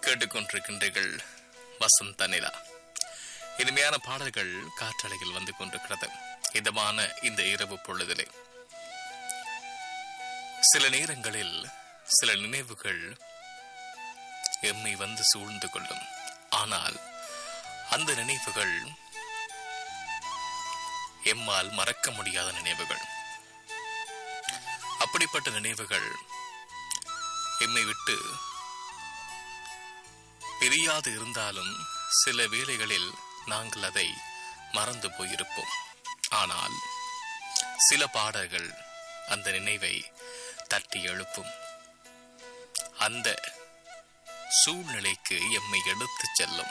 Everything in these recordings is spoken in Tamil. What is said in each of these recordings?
கேட்டுக்கொண்டிருக்கின்றீர்கள் வசந்த நிலா இனிமையான பாடல்கள் காற்றலையில் வந்து கொண்டிருக்கிறது இதமான இந்த இரவு பொழுதிலே சில நேரங்களில் சில நினைவுகள் எம்மை வந்து சூழ்ந்து கொள்ளும் ஆனால் அந்த நினைவுகள் எம்மால் மறக்க முடியாத நினைவுகள் அப்படிப்பட்ட நினைவுகள் எம்மை விட்டு பிரியாது இருந்தாலும் சில வேளைகளில் நாங்கள் அதை மறந்து போயிருப்போம் ஆனால் சில பாடல்கள் அந்த நினைவை தட்டி எழுப்பும் அந்த சூழ்நிலைக்கு எம்மை எடுத்துச் செல்லும்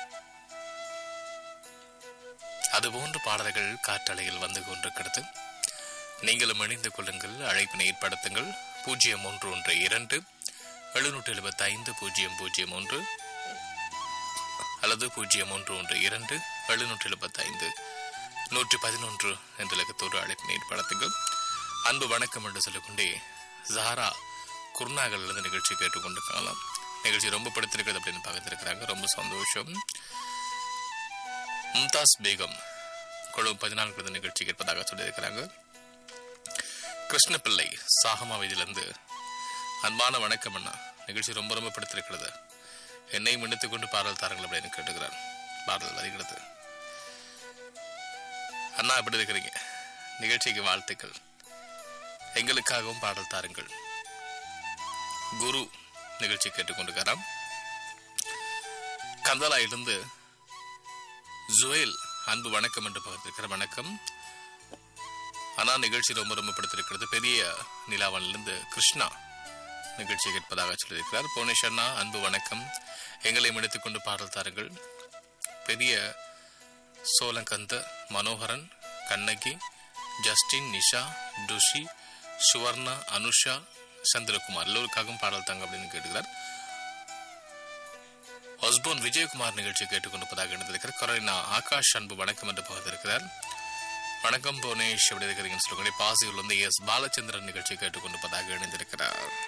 அதுபோன்ற பாடல்கள் காற்றலையில் வந்து கொண்டிருக்கிறது நீங்களும் இணைந்து கொள்ளுங்கள் அழைப்பினை ஏற்படுத்துங்கள் பூஜ்ஜியம் ஒன்று ஒன்று இரண்டு எழுநூற்றி எழுபத்தி ஐந்து பூஜ்ஜியம் பூஜ்ஜியம் ஒன்று அல்லது பூஜ்ஜியம் ஒன்று ஒன்று இரண்டு எழுநூற்றி எழுபத்தி ஐந்து நூற்றி பதினொன்று என்ற இலக்கத்தோடு அழைப்பினை ஏற்படுத்துங்கள் அன்பு வணக்கம் என்று சொல்லிக்கொண்டே ஜாரா குருநாகலிருந்து நிகழ்ச்சி கேட்டுக்கொண்டிருக்கலாம் நிகழ்ச்சி ரொம்ப பிடித்திருக்கிறது அப்படின்னு பார்த்துருக்கிறாங்க ரொம்ப சந்தோஷம் மும்தாஸ் பேகம் குழு பதினான்கு நிகழ்ச்சி கேட்பதாக சொல்லியிருக்கிறாங்க கிருஷ்ணபிள்ளை சாகமா வீதியிலிருந்து அன்பான வணக்கம் அண்ணா நிகழ்ச்சி ரொம்ப ரொம்ப பிடித்திருக்கிறது என்னை மின்னித்துக் கொண்டு பாடல் தாருங்கள் அப்படின்னு கேட்டுக்கிறார் பாடல் வருகிறது அண்ணா எப்படி இருக்கிறீங்க நிகழ்ச்சிக்கு வாழ்த்துக்கள் எங்களுக்காகவும் பாடல் தாருங்கள் குரு நிகழ்ச்சி கேட்டுக்கொண்டிருக்கிறார் கந்தலாயிலிருந்து ஜுவேல் அன்பு வணக்கம் என்று பகிர்ந்திருக்கிற வணக்கம் அண்ணா நிகழ்ச்சி ரொம்ப ரொம்ப பிடித்திருக்கிறது பெரிய நிலாவனிலிருந்து கிருஷ்ணா நிகழ்ச்சி கேட்பதாக சொல்லியிருக்கிறார் புவனேஷ் அண்ணா அன்பு வணக்கம் எங்களை முடித்துக் கொண்டு பாடல் தாருங்கள் பெரிய சோலங்கந்த மனோகரன் கண்ணகி ஜஸ்டின் நிஷா டுஷி சுவர்ணா அனுஷா சந்திரகுமார் எல்லோருக்காகவும் பாடல் தாங்க அப்படின்னு கேட்டுக்கிறார் ஒஸ்போன் விஜயகுமார் நிகழ்ச்சி கேட்டுக்கொண்டிருப்பதாக இணைந்திருக்கிறார் கொரோனா ஆகாஷ் அன்பு வணக்கம் என்று பகிர்ந்திருக்கிறார் வணக்கம் புவனேஷ் எப்படி இருக்கிறீங்கன்னு சொல்லுங்க பாசியில் வந்து எஸ் பாலச்சந்திரன் நிகழ்ச்சி கேட்டுக்கொண்டிருப்பதாக இணைந்திருக்கிறார்